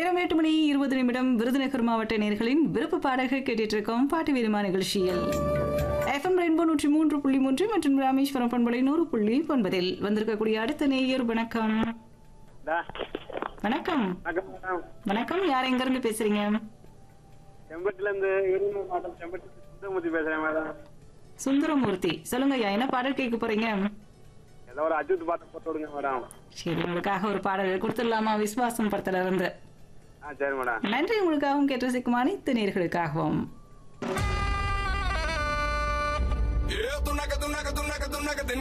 நேரம் எட்டு மணி இருபது நிமிடம் விருதுநகர் மாவட்ட நேர்களின் விருப்ப பாடல்கள் கேட்டுட்டு இருக்கோம் பாட்டு வீரமா நிகழ்ச்சியில் எஃப்எம் ரெயின்போ நூற்றி மூன்று புள்ளி மூன்று மற்றும் ராமேஸ்வரம் பண்பலை நூறு புள்ளி ஒன்பதில் வந்திருக்கக்கூடிய அடுத்த நேயர் வணக்கம் டா. வணக்கம் வணக்கம் மேடம் வணக்கம் யார் எங்க இருந்து பேசுறீங்க செம்பட்டில இருந்து விருதுநகர் மாவட்டம் செம்பட்டி சுந்தரமூர்த்தி பேசுறேன் மேடம் சுந்தரமூர்த்தி சொல்லுங்க ஐயா என்ன பாடல் கேட்க போறீங்க ஏதோ ஒரு அஜித் பாட்டு போட்டு விடுங்க மேடம் சரி உங்களுக்காக ஒரு பாடல் கொடுத்துடலாமா விஸ்வாசம் படத்துல இருந்து ஆ சரி மேடம் நன்றி உங்களுக்காகவும் கேட்டு ரசிக்கும் அனைத்து நேர்களுக்காகவும் Yeah, tunaca, tunaca, tunaca, tunaca,